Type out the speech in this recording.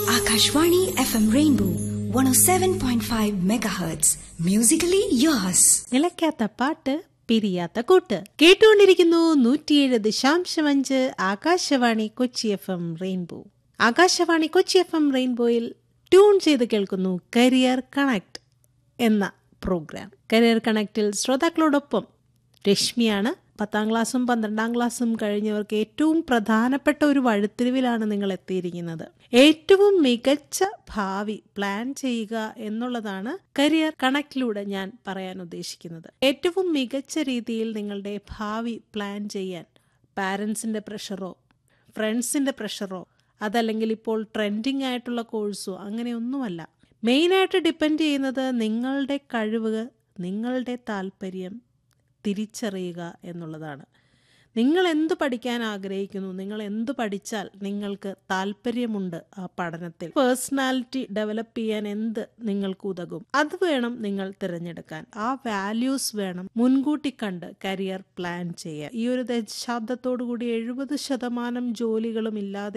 Akashvani FM Rainbow 107.5 megahertz. Musically yours. നിലയ്ക്കാത്ത പാട്ട് പിരിയാത്ത കൂട്ട് കേട്ടുകൊണ്ടിരിക്കുന്നു നൂറ്റിയേഴ് ദശാംശം അഞ്ച് Akashvani Kochi F M rainbow Akashvani Kochi F M റെയിൻബോയിൽ ട്യൂൺ ചെയ്ത് കേൾക്കുന്നു കരിയർ കണക്ട് എന്ന പ്രോഗ്രാം കരിയർ കണക്റ്റിൽ ശ്രോതാക്കളോടൊപ്പം രശ്മിയാണ് പത്താം ക്ലാസ്സും പന്ത്രണ്ടാം ക്ലാസ്സും കഴിഞ്ഞവർക്ക് ഏറ്റവും പ്രധാനപ്പെട്ട ഒരു വഴിത്തിരിവിലാണ് നിങ്ങൾ എത്തിയിരിക്കുന്നത് ഏറ്റവും മികച്ച ഭാവി പ്ലാൻ ചെയ്യുക എന്നുള്ളതാണ് കരിയർ കണക്റ്റിലൂടെ ഞാൻ പറയാൻ ഉദ്ദേശിക്കുന്നത് ഏറ്റവും മികച്ച രീതിയിൽ നിങ്ങളുടെ ഭാവി പ്ലാൻ ചെയ്യാൻ പാരൻസിന്റെ പ്രഷറോ ഫ്രണ്ട്സിന്റെ പ്രഷറോ അതല്ലെങ്കിൽ ഇപ്പോൾ ട്രെൻഡിങ് ആയിട്ടുള്ള കോഴ്സോ അങ്ങനെയൊന്നുമല്ല മെയിനായിട്ട് ഡിപ്പെൻഡ് ചെയ്യുന്നത് നിങ്ങളുടെ കഴിവ് നിങ്ങളുടെ താല്പര്യം തിരിച്ചറിയുക എന്നുള്ളതാണ് നിങ്ങൾ എന്ത് പഠിക്കാൻ ആഗ്രഹിക്കുന്നു നിങ്ങൾ എന്ത് പഠിച്ചാൽ നിങ്ങൾക്ക് താല്പര്യമുണ്ട് ആ പഠനത്തിൽ പേഴ്സണാലിറ്റി ഡെവലപ്പ് ചെയ്യാൻ എന്ത് നിങ്ങൾക്ക് ഉതകും അത് വേണം നിങ്ങൾ തിരഞ്ഞെടുക്കാൻ ആ വാല്യൂസ് വേണം മുൻകൂട്ടി കണ്ട് കരിയർ പ്ലാൻ ചെയ്യാൻ ഈ ഒരു ദശാബ്ദത്തോടു കൂടി എഴുപത് ശതമാനം ജോലികളും ഇല്ലാതെ